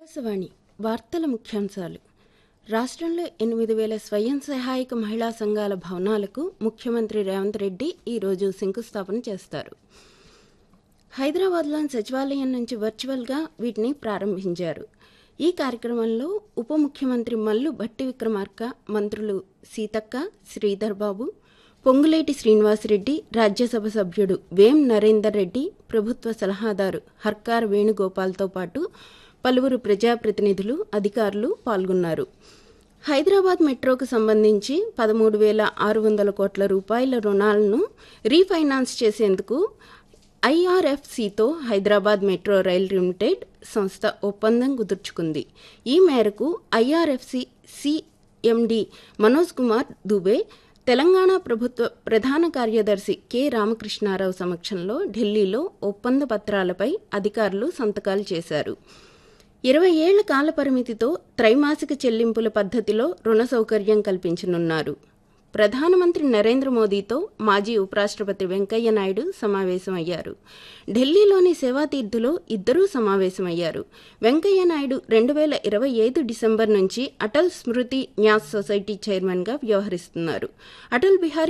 ఆకాశవాణి వార్తల ముఖ్యాంశాలు రాష్ట్రంలో ఎనిమిది వేల స్వయం సహాయక మహిళా సంఘాల భవనాలకు ముఖ్యమంత్రి రేవంత్ రెడ్డి ఈరోజు శంకుస్థాపన చేస్తారు హైదరాబాద్లోని సచివాలయం నుంచి వర్చువల్గా వీటిని ప్రారంభించారు ఈ కార్యక్రమంలో ఉప ముఖ్యమంత్రి మల్లు భట్టి విక్రమార్క మంత్రులు సీతక్క శ్రీధర్ బాబు పొంగులేటి శ్రీనివాసరెడ్డి రాజ్యసభ సభ్యుడు వేం నరేందర్ రెడ్డి ప్రభుత్వ సలహాదారు హర్కార్ వేణుగోపాల్తో పాటు పలువురు ప్రజాప్రతినిధులు అధికారులు పాల్గొన్నారు హైదరాబాద్ మెట్రోకు సంబంధించి పదమూడు వేల ఆరు వందల కోట్ల రూపాయల రుణాలను రీఫైనాన్స్ చేసేందుకు ఐఆర్ఎఫ్సితో హైదరాబాద్ మెట్రో రైల్ లిమిటెడ్ సంస్థ ఒప్పందం కుదుర్చుకుంది ఈ మేరకు ఐఆర్ఎఫ్సి సిఎండి మనోజ్ కుమార్ దుబే తెలంగాణ ప్రభుత్వ ప్రధాన కార్యదర్శి కె రామకృష్ణారావు సమక్షంలో ఢిల్లీలో ఒప్పంద పత్రాలపై అధికారులు సంతకాలు చేశారు ఇరవై ఏళ్ల కాల పరిమితితో త్రైమాసిక చెల్లింపుల పద్ధతిలో రుణ సౌకర్యం కల్పించనున్నారు ప్రధానమంత్రి నరేంద్ర మోదీతో మాజీ ఉపరాష్ట్రపతి వెంకయ్య నాయుడు సమావేశమయ్యారు ఢిల్లీలోని సేవాతీర్థులో ఇద్దరూ సమావేశమయ్యారు వెంకయ్య నాయుడు రెండు వేల ఇరవై ఐదు డిసెంబర్ నుంచి అటల్ స్మృతి న్యాస్ సొసైటీ చైర్మన్గా వ్యవహరిస్తున్నారు అటల్ బిహారీ